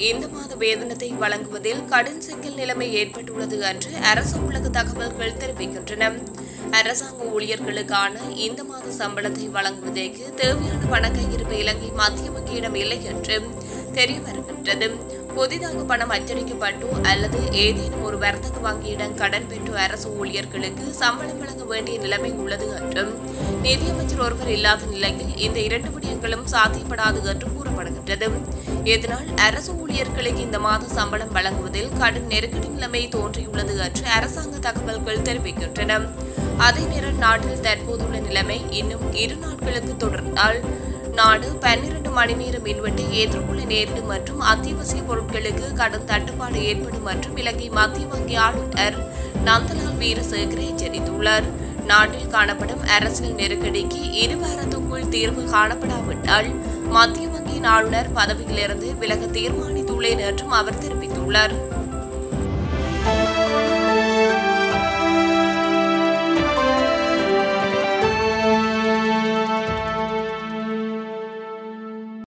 இந்த மாத வேதனத்தை வழங்குவதில் கடும் சிக்கல் நிலைமை ஏற்பட்டுள்ளது என்று அரசு உள்ளக தகவல்கள் தெரிவிக்கின்றன அரசாங்க ஊழியர்களுக்கான இந்த மாத சம்பளத்தை வழங்குவதற்கு தேவையான பண கையிருப்பு இலங்கை மத்திய வங்கியிடம் இல்லை என்று தெரிய வருகின்றது புதிதாக பணம் அச்சடிக்கப்பட்டோ அல்லது ஏதேனும் ஒரு வர்த்தக வங்கியிடம் கடன் பெற்றோ அரசு ஊழியர்களுக்கு சம்பளம் வழங்க வேண்டிய நிலைமை உள்ளது என்றும் நிதியமைச்சர் ஒருவர் இல்லாத நிலையில் இந்த இரண்டு விடயங்களும் சாத்தியப்படாது என்று கூறப்படுகின்றது இதனால் அரசு ஊழியர்களுக்கு இந்த மாத சம்பளம் வழங்குவதில் கடும் நெருக்கடி நிலைமை தோன்றியுள்ளது என்று அரசாங்க தகவல்கள் தெரிவிக்கின்றன அதே நேரம் நாட்டில் தற்போதுள்ள நிலைமை இன்னும் இரு நாட்களுக்கு தொடர்ந்தால் நாடு பன்னிரண்டு மணி நேர மின்வெட்டை எதிர்கொள்ள நேரிடும் மற்றும் அத்தியாவசிய பொருட்களுக்கு கடும் தட்டுப்பாடு ஏற்படும் மற்றும் இலங்கை மத்திய வங்கி ஆளுநர் நந்தலால் வீரசேகர எச்சரித்துள்ளார் நாட்டில் காணப்படும் அரசியல் நெருக்கடிக்கு இரு வாரத்துக்குள் தீர்வு காணப்படாவிட்டால் மத்திய வங்கியின் ஆளுநர் பதவியிலிருந்து விலக தீர்மானித்துள்ளேன் என்றும் அவர் தெரிவித்துள்ளார்